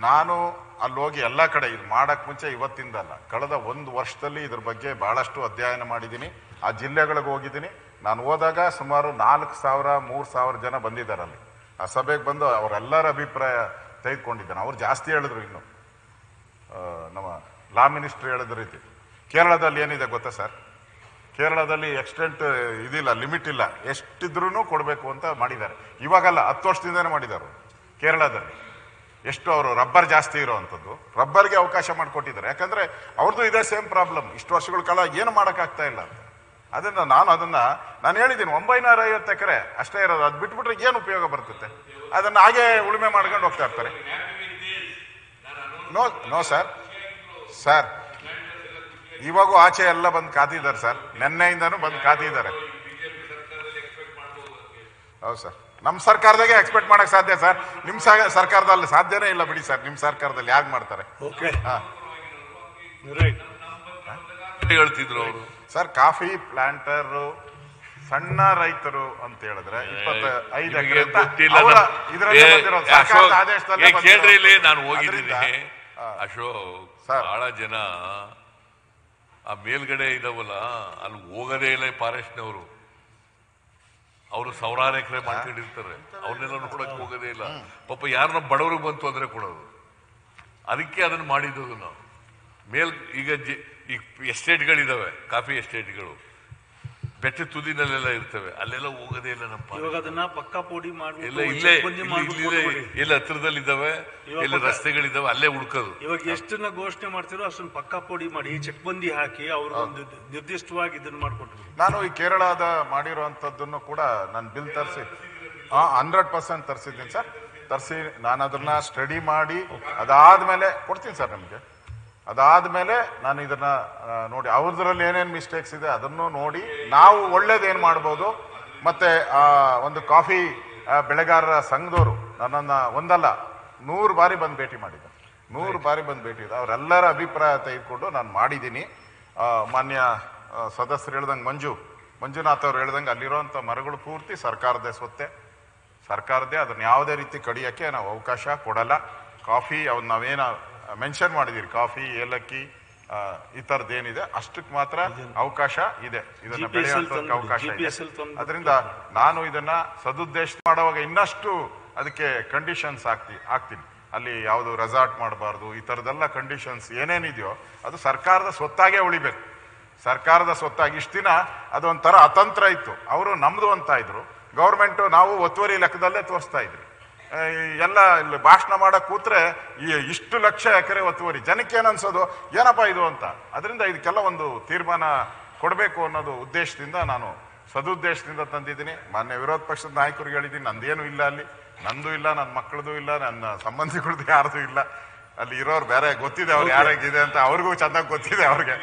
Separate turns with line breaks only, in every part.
ನಾನು ಅಲ್ಲಿ ಹೋಗಿ ಎಲ್ಲ ಕಡೆ ಇದು ಮಾಡಕ್ ಮುಂಚೆ ಇವತ್ತಿಂದಲ್ಲ ಕಳೆದ ಒಂದು ವರ್ಷದಲ್ಲಿ ಇದ್ರ ಬಗ್ಗೆ ಬಹಳಷ್ಟು ಅಧ್ಯಯನ ಮಾಡಿದ್ದೀನಿ ಆ ಜಿಲ್ಲೆಗಳಿಗೆ ಹೋಗಿದ್ದೀನಿ ನಾನು ಹೋದಾಗ ಸುಮಾರು ನಾಲ್ಕು ಸಾವಿರ ಮೂರು ಸಾವಿರ ಜನ ಬಂದಿದ್ದಾರೆ ಅಲ್ಲಿ ಆ ಸಭೆಗೆ ಬಂದು ಅವರೆಲ್ಲರ ಅಭಿಪ್ರಾಯ ತೆಗೆದುಕೊಂಡಿದ್ದಾನೆ ಅವ್ರು ಜಾಸ್ತಿ ಹೇಳಿದ್ರು ಇನ್ನು ಆ, ನಮ್ಮ ಲಾ ಮಿನಿಸ್ಟರ್ ಹೇಳಿದ ರೀತಿ ಕೇರಳದಲ್ಲಿ ಏನಿದೆ ಗೊತ್ತಾ ಸರ್ ಕೇರಳದಲ್ಲಿ ಎಕ್ಸ್ಟೆಂಟ್ ಇದಿಲ್ಲ ಲಿಮಿಟ್ ಇಲ್ಲ ಎಷ್ಟಿದ್ರೂ ಕೊಡಬೇಕು ಅಂತ ಮಾಡಿದ್ದಾರೆ ಇವಾಗಲ್ಲ ಹತ್ತು ವರ್ಷದಿಂದನೇ ಮಾಡಿದ್ದಾರೆ ಕೇರಳದಲ್ಲಿ ಎಷ್ಟು ಅವರು ರಬ್ಬರ್ ಜಾಸ್ತಿ ಇರೋವಂಥದ್ದು ರಬ್ಬರ್ಗೆ ಅವಕಾಶ ಮಾಡಿಕೊಟ್ಟಿದ್ದಾರೆ ಯಾಕಂದ್ರೆ ಅವ್ರದ್ದು ಇದೇ ಸೇಮ್ ಪ್ರಾಬ್ಲಮ್ ಇಷ್ಟು ವರ್ಷಗಳ ಕಾಲ ಏನು ಮಾಡೋಕ್ಕಾಗ್ತಾ ಇಲ್ಲ ಅಂತ ಅದನ್ನ ನಾನು ಅದನ್ನ ನಾನು ಹೇಳಿದ್ದೀನಿ ಒಂಬೈನೂರ ಐವತ್ತು ಎಕರೆ ಅಷ್ಟೇ ಇರೋದು ಅದು ಬಿಟ್ಬಿಟ್ರೆ ಏನು ಉಪಯೋಗ ಬರ್ತದೆ ಅದನ್ನ ಹಾಗೆ ಉಳುಮೆ ಮಾಡ್ಕೊಂಡು ಹೋಗ್ತಾ ಇರ್ತಾರೆ ನೋ ನೋ ಸರ್ ಸರ್ ಇವಾಗೂ ಆಚೆ ಎಲ್ಲ ಬಂದು ಕಾತಿದ್ದಾರೆ ಸರ್ ನಿನ್ನೆಯಿಂದನೂ ಬಂದು ಕಾತಿದ್ದಾರೆ ಹೌದು ಸರ್ ನಮ್ಮ ಸರ್ಕಾರದಾಗೆ ಎಕ್ಸ್ಪೆಕ್ಟ್ ಮಾಡಕ್ ಸಾಧ್ಯ ಸರ್ ನಿಮ್ಮ ಸರ್ಕಾರದಲ್ಲಿ ಸಾಧ್ಯನೇ ಇಲ್ಲ ಬಿಡಿ ಸರ್ ನಿಮ್ಮ ಸರ್ಕಾರದಲ್ಲಿ ಯಾಕೆ ಮಾಡ್ತಾರೆ
ಓಕೆ
ಹಾ
ರೈಟ್
ಹೇಳ್ತಿದ್ರು ಅವರು
ಸರ್ ಕಾಫಿ ಪ್ಲಾಂಟರ್ ಸಣ್ಣ ರೈತರು ಅಂತ ಹೇಳಿದ್ರೆ ಇಪ್ಪತ್ತ ಐದು
ನಿಮಗೆ
ಎಕರೆ ಅಂತ
ಗೊತ್ತಿಲ್ಲ
ಅವರ
ನಮ್ಮ-
ಇದ್ರಲ್ಲೇ
ಏ,
ಬಂದಿರೋದು,
ಅಶೋಕ್,
ಸರ್ಕಾರದ ಆದೇಶದಲ್ಲೇ
ಏ, ಕೇಳ್ರಿ ಇಲ್ಲಿ
ಬಂದಿರೋದು.
ನಾನು ಹೋಗಿದ್ದೀನಿ
ಅದರಿಂದ, ಆ,
ಅಶೋಕ್
ಸರ್.
ಬಹಳ ಜನ ಆ ಮೇಲ್ಗಡೆ ಇದಾವಲ್ಲ ಅಲ್ಲಿ ಹೋಗೋದೇ ಇಲ್ಲ ಫಾರೆಸ್ಟ್ನವರು ಅವರು ಸಾವಿರಾರು ಎಕರೆ ಮಾಡ್ಕೊಂಡಿರ್ತಾರೆ ಅವ್ರನ್ನೆಲ್ಲ ನೋಡಕ್ ಹೋಗೋದೇ ಇಲ್ಲ ಪಾಪ ಯಾರನ್ನ ಬಡವ್ರಿಗೆ ಬಂತು ಅಂದ್ರೆ ಕೊಡೋದು ಅದಕ್ಕೆ ಅದನ್ನ ಮಾಡಿದ್ದು ನಾವು ಮೇಲ್ ಈಗ ಜಿ- ಈ ಎಸ್ಟೇಟ್ಗಳಿದಾವೆ ಕಾಫಿ ಎಸ್ಟೇಟ್ಗಳು ಬೆಟ್ಟ ತುದಿನಲ್ಲೆಲ್ಲ ಇರ್ತವೆ ಅಲ್ಲೆಲ್ಲ ಹೋಗೋದೇ ಇಲ್ಲ ನಮ್ಮ ಪಾರೆಸ್ಟ್
ಇವಾಗ ಅದನ್ನ ಪಕ್ಕಾ ಪೋಡಿ
ಎಲ್ಲ
ಮಾಡ್ಬಿಟ್ಟು
ಇಲ್ಲೇ
ಚೆಕ್ಬಂದಿ
ಇಲ್ಲಿ-
ಮಾಡ್ಬಿಟ್ಟು
ಇಲ್ಲೇ
ಕೊಟ್ಬಿಡಿ.
ಎಲ್ಲ ಹತ್ರದಲ್ಲಿ ಇದಾವೆ
ಇವಾಗ
ಎಲ್ಲ
ಪಕ್ಕ-
ರಸ್ತೆಗಳಿದಾವೆ ಅಲ್ಲೇ ಹುಡ್ಕೋದು
ಇವಾಗ ಎಷ್ಟನ್ನ ಘೋಷಣೆ ಮಾಡ್ತಿರೋ ಅಷ್ಟನ್ನ ಪಕ್ಕಾ ಪೋಡಿ ಮಾಡಿ ಚೆಕ್ ಬಂದಿ ಹಾಕಿ ಅವ್ರ ಒಂದು ನಿರ್ದಿಷ್ಟವಾಗಿ ಇದನ್ನ ಮಾಡ್ಕೊಟ್ರು
ನಾನು ಈ ಕೇರಳದ ಮಾಡಿರುವಂಥದ್ದನ್ನು ಕೂಡ ನಾನು ಬಿಲ್ ತರಿಸಿ ಹಾ ಹಂಡ್ರೆಡ್ ಪರ್ಸೆಂಟ್ ತರಿಸಿದ್ದೀನಿ ಸರ್ ತರಿಸಿ ನಾನು ಅದನ್ನ ಸ್ಟಡಿ ಮಾಡಿ ಅದಾದ್ಮೇಲೆ ಕೊಡ್ತೀನಿ ಸರ್ ನಿಮಗೆ ಅದಾದ್ಮೇಲೆ ನಾನು ಇದನ್ನ ಆ, ನೋಡಿ ಅವ್ರದ್ರಲ್ಲಿ ಏನೇನು ಮಿಸ್ಟೇಕ್ಸ್ ಇದೆ ಅದನ್ನು ನೋಡಿ ನಾವು ಒಳ್ಳೇದೇನು ಮಾಡ್ಬೋದು ಮತ್ತೆ ಆ, ಒಂದು ಕಾಫಿ ಆ, ಬೆಳೆಗಾರರ ಸಂಘದವರು ನನ್ನನ್ನ ಒಂದಲ್ಲ ನೂರು ಬಾರಿ ಬಂದು ಭೇಟಿ ಮಾಡಿದ್ದಾರೆ ನೂರು ಬಾರಿ ಬಂದು ಭೇಟಿ ಇದೆ ಅವರೆಲ್ಲರ ಅಭಿಪ್ರಾಯ ತೆಗೆದುಕೊಂಡು ನಾನು ಮಾಡಿದ್ದೀನಿ ಆ, ಮಾನ್ಯ ಆ, ಸದಸ್ಯರು ಹೇಳ್ದಂಗೆ ಮಂಜು ಮಂಜುನಾಥ್ ಅವ್ರು ಹೇಳ್ದಂಗೆ ಅಲ್ಲಿರುವಂಥ ಮರಗಳು ಪೂರ್ತಿ ಸರ್ಕಾರದೇ ಸ್ವತ್ತೆ ಸರ್ಕಾರದೇ ಅದನ್ನ ಯಾವುದೇ ರೀತಿ ಕಡಿಯೋಕ್ಕೆ ನಾವು ಅವಕಾಶ ಕೊಡಲ್ಲ ಕಾಫಿ ಅವನ್ನ ನಾವೇನ ಮೆನ್ಷನ್ ಮಾಡಿದಿರಿ ಕಾಫಿ ಏಲಕ್ಕಿ ಆ, ಈ ಥರದ್ದು ಏನಿದೆ ಅಷ್ಟಕ್ಕೆ ಮಾತ್ರ ಅವಕಾಶ ಇದೆ ಇದನ್ನ
GPSL
ಬೆಳೆಯುವಂಥದ್ದಕ್ಕೆ
ತಂದು-
ಅವಕಾಶ ಇದೆ
GPSL ತಂದು-
ಅದರಿಂದ ನಾನು ಇದನ್ನ ಸದುದ್ದೇಶ ಮಾಡುವಾಗ ಇನ್ನಷ್ಟು ಅದಕ್ಕೆ ಕಂಡೀಷನ್ಸ್ ಹಾಕ್ತಿ ಹಾಕ್ತೀನಿ ಅಲ್ಲಿ ಯಾವುದು ರೆಸಾರ್ಟ್ ಮಾಡಬಾರ್ದು ಈ ಥರದ್ದೆಲ್ಲ ಕಂಡೀಷನ್ಸ್ ಏನೇನಿದೆಯೋ ಅದು ಸರ್ಕಾರದ ಸ್ವತ್ತಾಗೇ ಉಳಿಬೇಕು ಸರ್ಕಾರದ ಸ್ವತ್ತಾಗಿ ಇಷ್ಟು ದಿನ ಅದೊಂಥರ ಅತಂತ್ರ ಇತ್ತು ಅವರು ನಮ್ದು ಅಂತ ಇದ್ರು ಗೌರ್ಮೆಂಟ್ ನಾವು ಒತ್ತುವರಿ ಲೆಕ್ಕದಲ್ಲೇ ತೋರಿಸ್ತಾ ಇದ್ರಿ ಆ, ಈ ಎಲ್ಲ ಇಲ್ಲಿ ಭಾಷಣ ಮಾಡಕ್ ಕೂತ್ರೆ ಈ ಇಷ್ಟು ಲಕ್ಷ ಎಕರೆ ಒತ್ತುವರಿ ಜನಕ್ಕೆ ಏನನ್ಸೋದು ಏನಪ್ಪ ಇದು ಅಂತ ಅದರಿಂದ ಇದಕ್ಕೆಲ್ಲ ಒಂದು ತೀರ್ಮಾನ ಕೊಡಬೇಕು ಅನ್ನೋದು ಉದ್ದೇಶದಿಂದ ನಾನು ಸದುದ್ದೇಶದಿಂದ ತಂದಿದ್ದೀನಿ ಮಾನ್ಯ ವಿರೋಧ ಪಕ್ಷದ ನಾಯಕರಿಗೆ ಹೇಳಿದ್ದೀನಿ ನಂದೇನು ಇಲ್ಲ ಅಲ್ಲಿ ನಂದು ಇಲ್ಲ ನನ್ನ ಮಕ್ಕಳದು ಇಲ್ಲ ನನ್ನ ಸಂಬಂಧಿಗಳದ್ದು ಯಾರ್ದು ಇಲ್ಲ ಅಲ್ಲಿ ಇರೋರು ಬೇರೆ ಗೊತ್ತಿದೆ ಅವ್ರು ಯಾರ್ಯಾಗಿದೆ ಅಂತ ಅವ್ರಿಗೂ ಚೆನ್ನಾಗಿ ಗೊತ್ತಿದೆ ಅವ್ರಿಗೆ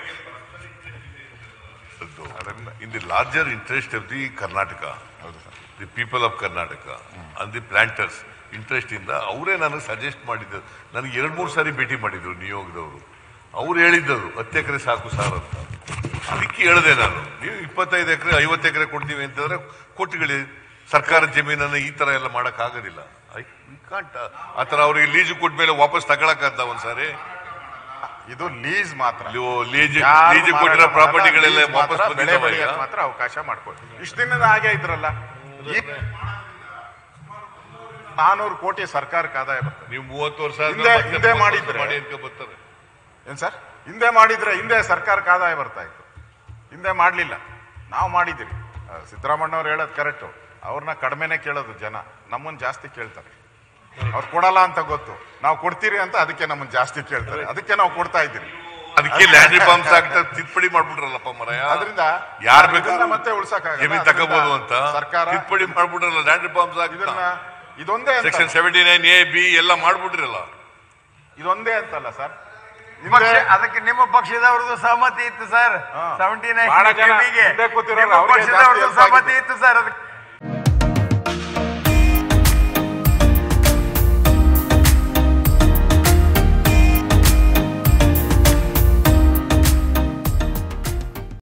ಅದರಿಂದ
in the larger interest of the Karnataka
ಹೌದು sir
the people of Karnataka and the planters interest ಇಂದ ಅವರೇ ನನಗೆ ಸಜೆಸ್ಟ್ ಮಾಡಿದ್ದರು ನನಗೆ ಎರಡು ಮೂರು ಸಾರಿ ಭೇಟಿ ಮಾಡಿದ್ರು ನಿಯೋಗದವರು ಅವ್ರು ಹೇಳಿದ್ದರು ಹತ್ತು ಎಕರೆ ಸಾಕು ಸಾರ್ ಅಂತ ಅದಕ್ಕೆ ಹೇಳಿದೆ ನಾನು ನೀವು ಇಪ್ಪತ್ತೈದು ಎಕರೆ ಐವತ್ತು ಎಕರೆ ಕೊಡ್ತೀವಿ ಅಂತಂದ್ರೆ ಕೊಟ್ಟುಗಳಿ ಸರ್ಕಾರ ಜಮೀನನ್ನು ಈ ತರ ಎಲ್ಲ ಮಾಡಕ್ ಆಗೋದಿಲ್ಲ ಐ ಕಾಂಟ್ ಆ ಥರ ಅವ್ರಿಗೆ ಲೀಜು ಕೊಟ್ಮೇಲೆ ವಾಪಸ್ ತಗೊಳಕ್ಕಾಗ್ದ ಒಂದ್ಸಾರಿ
ಇದು ಲೀಸ್ ಮಾತ್ರ
ಲೀಜ್
ಯಾರು
ಲೀಜ್
ಮಾರಾಟ
ಕೊಟ್ಟಿರೋ
ಮಾಡಲ್ಲ,
ಪ್ರಾಪರ್ಟಿಗಳೆಲ್ಲ
lease
ವಾಪಸ್
ಮಾತ್ರ ಬೆಳೆ
ಬಂದಿದ್ದಾವೆ
ಬೆಳೆಯಕ್ಕೆ
ಈಗ?
ಮಾತ್ರ ಅವಕಾಶ ಮಾಡ್ಕೊಡಿ ಇಷ್ಟು ದಿನದ ಹಾಗೆ ಇದ್ರಲ್ಲ ಈ ನಾನೂರು ಕೋಟಿ ಸರ್ಕಾರಕ್ಕೆ ಆದಾಯ ಬರ್ತದೆ
ನೀವು ಮೂವತ್ತು ವರ್ಷ
ಹಿಂದೆ- ಹಿಂದೆ ಮಾಡಿದ್ರೆ-
ಮಾಡಿ ಅಂತ ಬರ್ತಾರೆ
ಏನ್ ಸರ್ ಹಿಂದೆ ಮಾಡಿದ್ರೆ ಹಿಂದೆ ಸರ್ಕಾರಕ್ಕೆ ಆದಾಯ ಬರ್ತಾ ಇತ್ತು ಹಿಂದೆ ಮಾಡ್ಲಿಲ್ಲ ನಾವು ಮಾಡಿದಿರಿ ಆ, ಸಿದ್ದರಾಮಣ್ಣವ್ರು ಹೇಳೋದು ಕರೆಕ್ಟು ಅವ್ರನ್ನ ಕಡಿಮೆನೆ ಕೇಳೋದು ಜನ ನಮ್ಮನ್ನ ಜಾಸ್ತಿ ಕೇಳ್ತಾರೆ ಅವ್ರು ಕೊಡಲ್ಲ ಅಂತ ಗೊತ್ತು ನಾವು ಕೊಡ್ತೀರಿ ಅಂತ ಅದಕ್ಕೆ ನಮ್ಮನ್ನ ಜಾಸ್ತಿ ಕೇಳ್ತಾರೆ ಅದಕ್ಕೆ ನಾವು ಕೊಡ್ತಾ ಇದ್ದೀರಿ
ಅದಕ್ಕೆ ಲ್ಯಾಂಡ್ ರಿಫಾರ್ಮ್ಸ್ ಆಗ್ತಾ ತಿದ್ದುಪಡಿ ಮಾಡ್ಬಿಟ್ರಲ್ಲಪ್ಪ ಮರಯ
ಅದರಿಂದ
ಯಾರ್
ಇದನ್ನ
ಬೇಕಾದ್ರೂ
ಮತ್ತೆ ಉಳ್ಸಕ್ಕಾಗಲ್ಲ.
ಜಮೀನ್ ತಗೋಬಹುದು ಅಂತ
ಅದರಿಂದ ಸರ್ಕಾರ
ತಿದ್ದುಪಡಿ ಮಾಡ್ಬಿಟ್ರಲ್ಲ ಲ್ಯಾಂಡ್ ರಿಫಾರ್ಮ್ಸ್
ಇದನ್ನ
ಆಗ್ತಾ
ಇದೊಂದೇ ಅಂತ
section seventy nine A B ಎಲ್ಲ ಮಾಡ್ಬಿಟ್ರಲ್ಲ
ಇದೊಂದೇ ಅಂತಲ್ಲ ಸರ್
ಪಕ್ಷ ಅದಕ್ಕೆ ನಿಮ್ಮ ಪಕ್ಷದವ್ರದ್ದು ಸಹಮತಿ ಇತ್ತು ಸರ್
ಹಾ.
ಸೆವೆಂಟಿ
ಬಹಳ ಜನ
ನೈನ್
ಹಿಂದೆ ಕೂತಿರೋರು
ನಿಮ್ಮ
ಅವ್ರಿಗೆ ಜಾಸ್ತಿ
ಪಕ್ಷದವ್ರದ್ದು
help
ಸಹಮತಿ
ಆಗಿದೆ.
ಇತ್ತು ಸರ್ ಅದಕ್ಕೆ